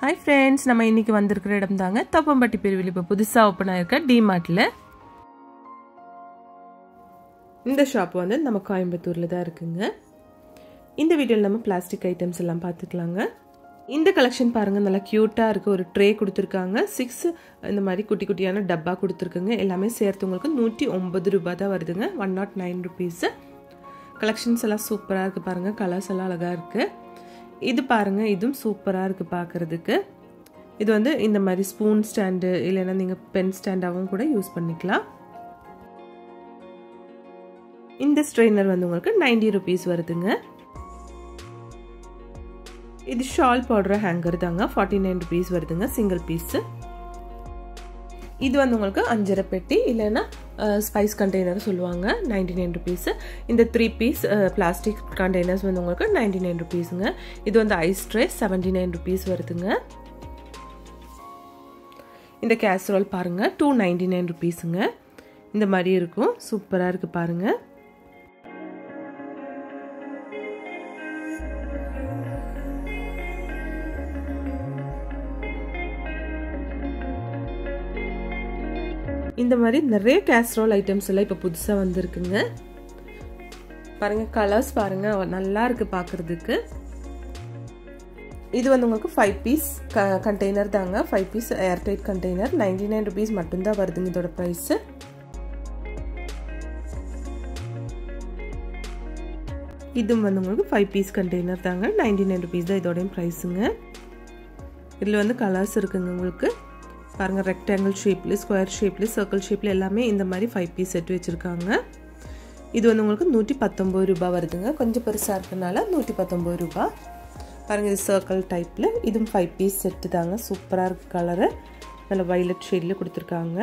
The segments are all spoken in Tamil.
ஹாய் ஃப்ரெண்ட்ஸ் நம்ம இன்னைக்கு வந்திருக்கிற இடம் தாங்க தப்பம்பட்டி பிரிவில் இப்போ புதுசாக ஓப்பன் ஆயிருக்க டிமார்ட்டில் இந்த ஷாப் வந்து நம்ம கோயம்புத்தூரில் தான் இருக்குங்க இந்த வீடியோவில் நம்ம பிளாஸ்டிக் ஐட்டம்ஸ் எல்லாம் பார்த்துக்கலாங்க இந்த கலெக்ஷன் பாருங்கள் நல்லா க்யூட்டாக இருக்குது ஒரு ட்ரே கொடுத்துருக்காங்க சிக்ஸ் இந்த மாதிரி குட்டி குட்டியான டப்பா கொடுத்துருக்குங்க எல்லாமே சேர்த்து உங்களுக்கு நூற்றி ஒம்பது ரூபாய் தான் வருதுங்க one nought nine rupees collections எல்லாம் சூப்பராக இருக்குது பாருங்கள் கலர்ஸ் எல்லாம் அழகாக இருக்குது இது பாருங்கள் இதுவும் சூப்பராக இருக்குது பார்க்குறதுக்கு இது வந்து இந்த மாதிரி ஸ்பூன் ஸ்டாண்டு இல்லைன்னா நீங்கள் பென் ஸ்டாண்டாகவும் கூட யூஸ் பண்ணிக்கலாம் இந்த ஸ்ட்ரெயினர் வந்து உங்களுக்கு நைன்டி ருபீஸ் வருதுங்க இது ஷால் போடுற ஹேங்கர் தாங்க ஃபார்ட்டி நைன் ருபீஸ் வருதுங்க சிங்கிள் பீஸு இது வந்து உங்களுக்கு அஞ்சரை பெட்டி இல்லைன்னா ஸ்பைஸ் கண்டெய்னர் சொல்லுவாங்க நைன்டி நைன் ருபீஸு இந்த த்ரீ பீஸ் பிளாஸ்டிக் கண்டெய்னர்ஸ் வந்து உங்களுக்கு நைன்டி நைன் ருபீஸுங்க இது வந்து ice tray seventy nine rupees வருதுங்க இந்த கேசரோல் பாருங்கள் டூ நைன்டி நைன் ருபீஸுங்க இந்த மாதிரி இருக்கும் சூப்பராக இருக்குது பாருங்கள் இந்த மாதிரி நிறைய கேஸ்ட்ரோல் ஐட்டம்ஸ் எல்லாம் இப்போ புதுசாக வந்திருக்குங்க பாருங்க கலர்ஸ் பாருங்க நல்லா இருக்கு பார்க்கறதுக்கு இது வந்து உங்களுக்கு ஃபைவ் பீஸ் க கண்டெய்னர் தாங்க five piece airtight container ninety nine rupees மட்டும்தான் வருதுங்க இதோட ப்ரைஸு இதுவும் வந்து உங்களுக்கு ஃபைவ் பீஸ் கண்டெய்னர் தாங்க நைன்டி நைன் ருபீஸ் தான் இதோடையும் ப்ரைஸுங்க இதில் வந்து கலர்ஸ் இருக்குங்க உங்களுக்கு பாருங்கள் ரெக்டாங்கிள் ஷேப்ல ஸ்கொயர் ஷேப்ல சர்க்கிள் ஷேப்ல எல்லாமே இந்த மாதிரி ஃபைவ் பீஸ் செட் வச்சுருக்காங்க இது வந்து உங்களுக்கு நூற்றி பத்தொம்பது ரூபாய் வருதுங்க கொஞ்சம் பெருசாக இருக்கனால நூற்றி பத்தொம்பது ரூபாய் பாருங்கள் இது சர்க்கிள் டைப்பில் இதுவும் ஃபைவ் பீஸ் செட்டு தாங்க சூப்பராக இருக்குது கலரு நல்ல வைலட் ஷேடில் கொடுத்துருக்காங்க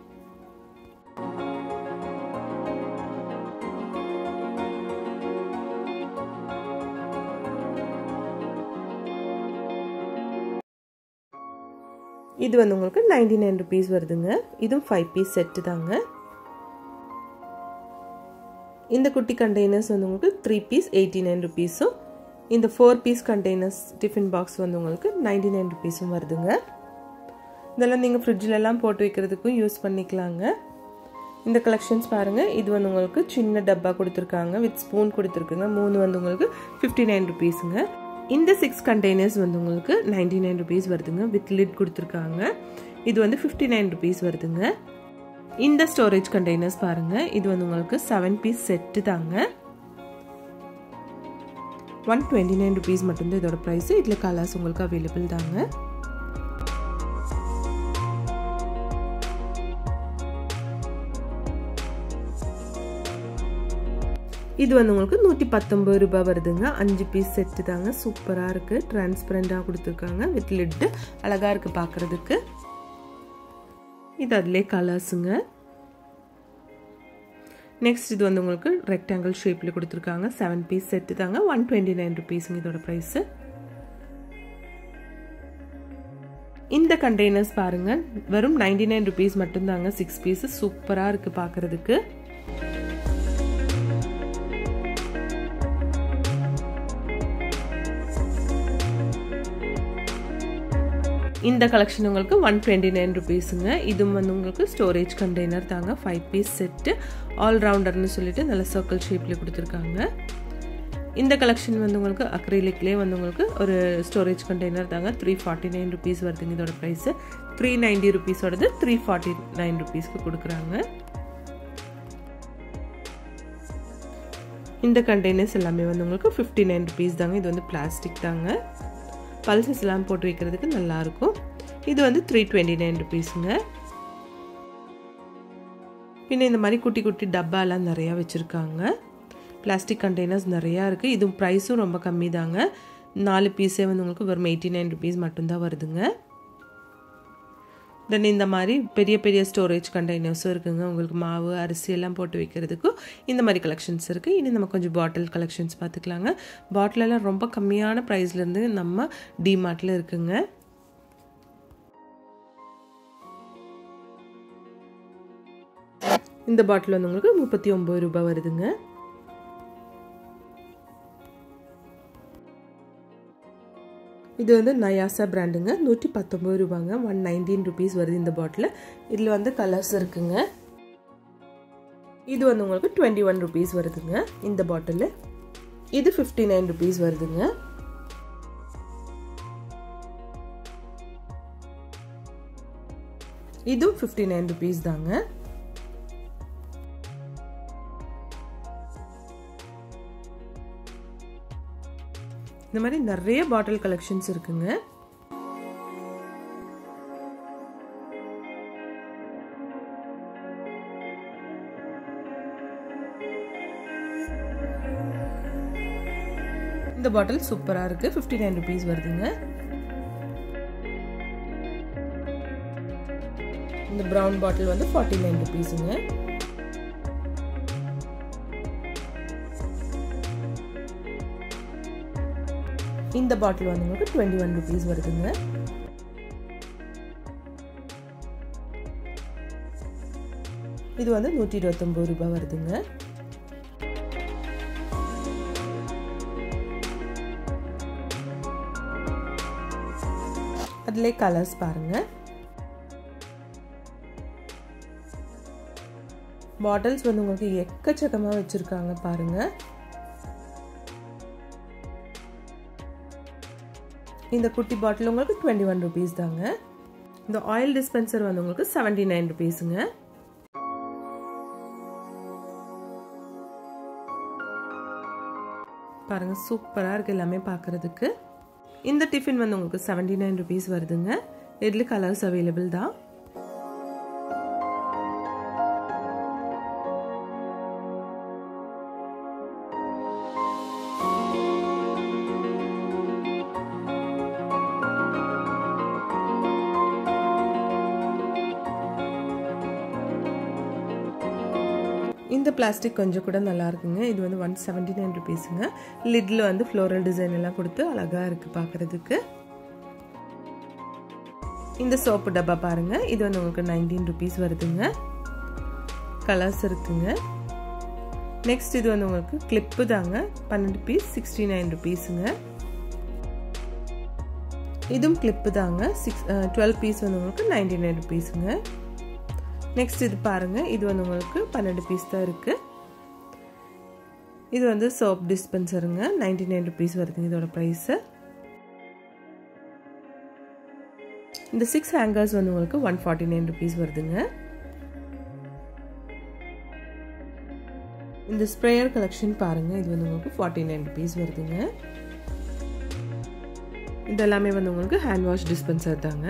இது வந்து உங்களுக்கு நைன்டி நைன் ருபீஸ் வருதுங்க இதுவும் ஃபைவ் பீஸ் செட்டு தாங்க இந்த குட்டி கண்டெய்னர்ஸ் வந்து உங்களுக்கு த்ரீ பீஸ் எயிட்டி நைன் ருபீஸும் இந்த four piece containers tiffin box வந்து உங்களுக்கு நைன்டி நைன் ருபீஸும் வருதுங்க இதெல்லாம் நீங்கள் ஃப்ரிட்ஜிலலாம் போட்டு வைக்கிறதுக்கும் யூஸ் பண்ணிக்கலாங்க இந்த கலெக்ஷன்ஸ் பாருங்கள் இது வந்து உங்களுக்கு சின்ன டப்பா கொடுத்துருக்காங்க வித் ஸ்பூன் கொடுத்துருக்குங்க மூணு வந்து உங்களுக்கு ஃபிஃப்டி நைன் ருபீஸுங்க இந்த சிக்ஸ் கண்டெய்னர்ஸ் வந்து உங்களுக்கு நைன்டி நைன் ருபீஸ் வருதுங்க வித் லிட் கொடுத்துருக்காங்க இது வந்து ஃபிஃப்டி நைன் ருபீஸ் வருதுங்க இந்த ஸ்டோரேஜ் கண்டெய்னர்ஸ் பாருங்க இது வந்து உங்களுக்கு செவன் பீஸ் செட்டு தாங்க ஒன் டுவெண்ட்டி நைன் ருபீஸ் மட்டும்தான் இதோட ப்ரைஸ் இதில் கலர்ஸ் உங்களுக்கு அவைலபிள் தாங்க இது வந்து உங்களுக்கு நூற்றி பத்தொம்பது ரூபாய் வருதுங்க அஞ்சு பீஸ் செட்டு தாங்க சூப்பராக இருக்குது டிரான்ஸ்பரண்டாக கொடுத்துருக்காங்க வித் லிட்டு அழகாக இருக்குது பார்க்குறதுக்கு இது அதிலே கலர்ஸுங்க நெக்ஸ்ட் இது வந்து உங்களுக்கு ரெக்டாங்கிள் ஷேப்பில் கொடுத்துருக்காங்க செவன் பீஸ் செட்டு தாங்க ஒன் டுவெண்ட்டி நைன் ருபீஸுங்க இதோட ப்ரைஸு இந்த கண்டெய்னர்ஸ் பாருங்கள் வெறும் நைன்டி நைன் ருபீஸ் மட்டும்தாங்க சிக்ஸ் பீஸு சூப்பராக இருக்குது பார்க்குறதுக்கு இந்த கலெக்ஷன் உங்களுக்கு ஒன் டுவெண்ட்டி நைன் ருபீஸுங்க இதுவும் வந்து உங்களுக்கு ஸ்டோரேஜ் கண்டெய்னர் தாங்க ஃபைவ் பீஸ் செட்டு ஆல் ரவுண்டர்னு சொல்லிட்டு நல்ல சர்க்கிள் ஷேப்பில் கொடுத்துருக்காங்க இந்த கலெக்ஷன் வந்து உங்களுக்கு அக்ரிலிக்லேயே வந்து உங்களுக்கு ஒரு ஸ்டோரேஜ் கண்டெய்னர் தாங்க த்ரீ ஃபார்ட்டி நைன் ருபீஸ் வருதுங்க இதோட ப்ரைஸு த்ரீ நைன்டி ருபீஸோடது த்ரீ ஃபார்ட்டி நைன் ருபீஸ்க்கு கொடுக்குறாங்க இந்த கண்டெய்னர்ஸ் எல்லாமே வந்து உங்களுக்கு ஃபிஃப்டி நைன் ருபீஸ் தாங்க இது வந்து பிளாஸ்டிக் தாங்க பல்சஸ் எல்லாம் போட்டு வைக்கிறதுக்கு நல்லாயிருக்கும் இது வந்து த்ரீ டுவெண்ட்டி நைன் ருபீஸுங்க பின்ன இந்த மாதிரி குட்டி குட்டி டப்பாலாம் நிறையா வச்சுருக்காங்க பிளாஸ்டிக் கண்டெய்னர்ஸ் நிறையா இருக்குது இது ப்ரைஸும் ரொம்ப கம்மி தாங்க நாலு பீஸே வந்து உங்களுக்கு வெறும் எயிட்டி நைன் ருபீஸ் மட்டும்தான் வருதுங்க தென் இந்த மாதிரி பெரிய பெரிய ஸ்டோரேஜ் கண்டெய்னர்ஸும் இருக்குங்க உங்களுக்கு மாவு அரிசி எல்லாம் போட்டு வைக்கிறதுக்கும் இந்த மாதிரி கலெக்ஷன்ஸ் இருக்குது இனி நம்ம கொஞ்சம் பாட்டில் கலெக்ஷன்ஸ் பார்த்துக்கலாங்க பாட்டிலெல்லாம் ரொம்ப கம்மியான ப்ரைஸ்லேருந்து நம்ம டிமார்ட்டில் இருக்குங்க இந்த பாட்டில் வந்து உங்களுக்கு முப்பத்தி ஒம்பது ரூபாய் வருதுங்க இது வந்து நயாசா பிராண்டுங்க நூற்றி பத்தொம்பது ரூபாங்க ஒன் நைன்டீன் ருபீஸ் வருது இந்த பாட்டில் இதில் வந்து கலர்ஸ் இருக்குங்க இது வந்து உங்களுக்கு டுவெண்ட்டி ஒன் ருபீஸ் வருதுங்க இந்த பாட்டில் இது ஃபிஃப்டி நைன் ருபீஸ் வருதுங்க இதுவும் ஃபிஃப்டி நைன் ருபீஸ் தாங்க இந்த மாதிரி நிறைய பாட்டில் கலெக்ஷன்ஸ் இருக்குங்க இந்த பாட்டில் சூப்பராக இருக்கு ஃபிஃப்டி நைன் ருபீஸ் வருதுங்க இந்த ப்ரௌன் பாட்டில் வந்து ஃபார்ட்டி நைன் ருபீஸுங்க இந்த பாட்டில் வந்து உங்களுக்கு டுவெண்ட்டி ஒன் ருபீஸ் வருதுங்க இது வந்து நூற்றி இருபத்தொம்பது ரூபாய் வருதுங்க அதிலே கலர்ஸ் பாருங்க பாட்டில்ஸ் வந்து உங்களுக்கு எக்கச்சக்கமாக வச்சுருக்காங்க பாருங்கள் இந்த குட்டி பாட்டில் உங்களுக்கு டுவெண்ட்டி ஒன் ருபீஸ் தாங்க இந்த ஆயில் டிஸ்பென்சர் வந்து உங்களுக்கு செவன்டி நைன் ருபீஸுங்க பாருங்க சூப்பராக இருக்கு எல்லாமே பார்க்கறதுக்கு இந்த டிஃபின் வந்து உங்களுக்கு செவன்டி நைன் ருபீஸ் வருதுங்க இதில் கலர்ஸ் அவைலபிள் தான் இந்த பிளாஸ்டிக் கொஞ்சம் கூட நல்லா இருக்குங்க இது வந்து ஒன் செவன்டி நைன் ருபீஸுங்க லிட்ல வந்து ஃப்ளோரல் டிசைன் எல்லாம் கொடுத்து அழகா இருக்கு பார்க்கறதுக்கு இந்த சோப்பு டப்பா பாருங்க இது வந்து உங்களுக்கு நைன்டீன் ருபீஸ் வருதுங்க கலர்ஸ் இருக்குங்க நெக்ஸ்ட் இது வந்து உங்களுக்கு கிளிப்பு தாங்க பன்னெண்டு பீஸ் சிக்ஸ்டி நைன் ருபீஸுங்க இதுவும் கிளிப்பு தாங்க சிக்ஸ் டுவெல் பீஸ் வந்து உங்களுக்கு நைன்டி நைன் ருபீஸுங்க நெக்ஸ்ட் இது பாருங்க இது வந்து உங்களுக்கு பன்னெண்டு பீஸ் தான் இருக்கு இது வந்து சோப் டிஸ்பென்சருங்க நைன்டி நைன் ருபீஸ் வருதுங்க இதோட ப்ரைஸ் இந்த சிக்ஸ் ஹேங்கர்ஸ் வந்து உங்களுக்கு ஒன் ஃபார்ட்டி நைன் ருபீஸ் வருதுங்க இந்த ஸ்ப்ரேயர் கலெக்ஷன் பாருங்க இது வந்து உங்களுக்கு ஃபார்ட்டி நைன் ருபீஸ் வருதுங்க இது எல்லாமே வந்து உங்களுக்கு ஹேண்ட் வாஷ் டிஸ்பென்சர் தாங்க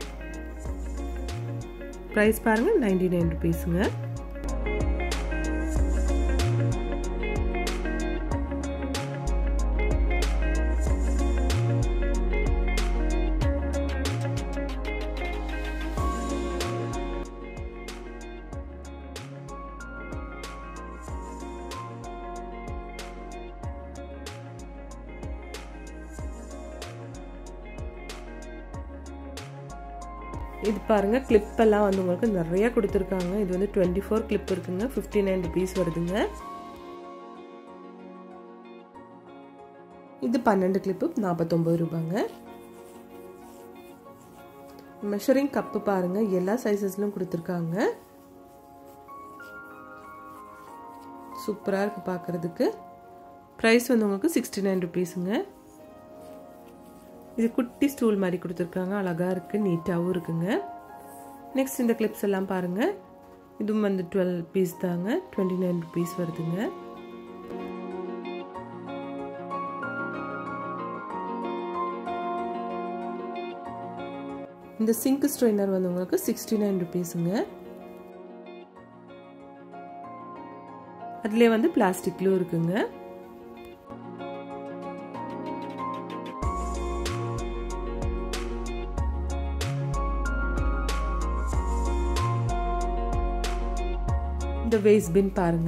ப்ரைஸ் பாருங்கள் நைன்டி நைன் ருபீஸுங்க இது பாருங்க கிளிப் எல்லாம் வந்து உங்களுக்கு நிறைய கொடுத்துருக்காங்க இது வந்து டுவெண்ட்டி ஃபோர் கிளிப் இருக்குங்க ஃபிஃப்டி நைன் ருபீஸ் வருதுங்க இது பன்னெண்டு கிளிப்பு நாற்பத்தொம்பது ரூபாங்க மெஷரிங் கப்பு பாருங்க எல்லா சைஸஸ்லும் கொடுத்துருக்காங்க சூப்பராக இருக்கு பார்க்கறதுக்கு ப்ரைஸ் வந்து உங்களுக்கு சிக்ஸ்டி நைன் ருபீஸுங்க இது குட்டி ஸ்டூல் மாதிரி கொடுத்துருக்காங்க அழகாக இருக்குது நீட்டாகவும் இருக்குங்க நெக்ஸ்ட் இந்த கிளிப்ஸ் எல்லாம் பாருங்கள் இதுவும் வந்து டுவெல் பீஸ் தாங்க டுவெண்ட்டி நைன் ருபீஸ் வருதுங்க இந்த சிங்க் ஸ்ட்ரெயினர் வந்து உங்களுக்கு சிக்ஸ்டி நைன் ருபீஸுங்க அதுலேயே வந்து பிளாஸ்டிக்லும் இருக்குங்க இந்த வேஸ்ட் பின் பாருங்க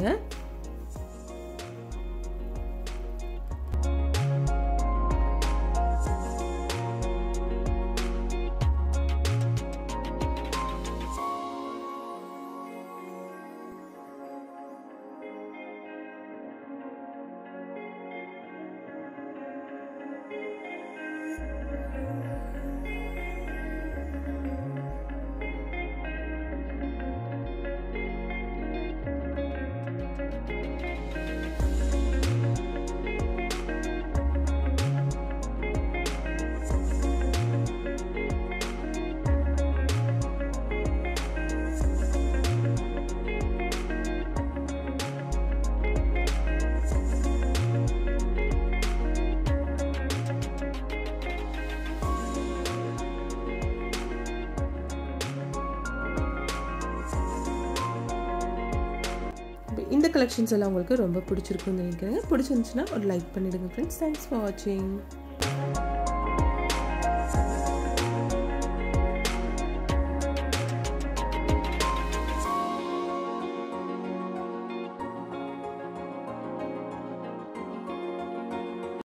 கலெக்ஷன்ஸ் எல்லாம் உங்களுக்கு ரொம்ப பிடிச்சிருக்குன்னு நினைக்கிறேன் பிடிச்சிருந்துச்சுன்னா ஒரு லைக் பண்ணிவிடுங்க ஃப்ரெண்ட்ஸ் தேங்க்ஸ் ஃபார் வாட்சிங்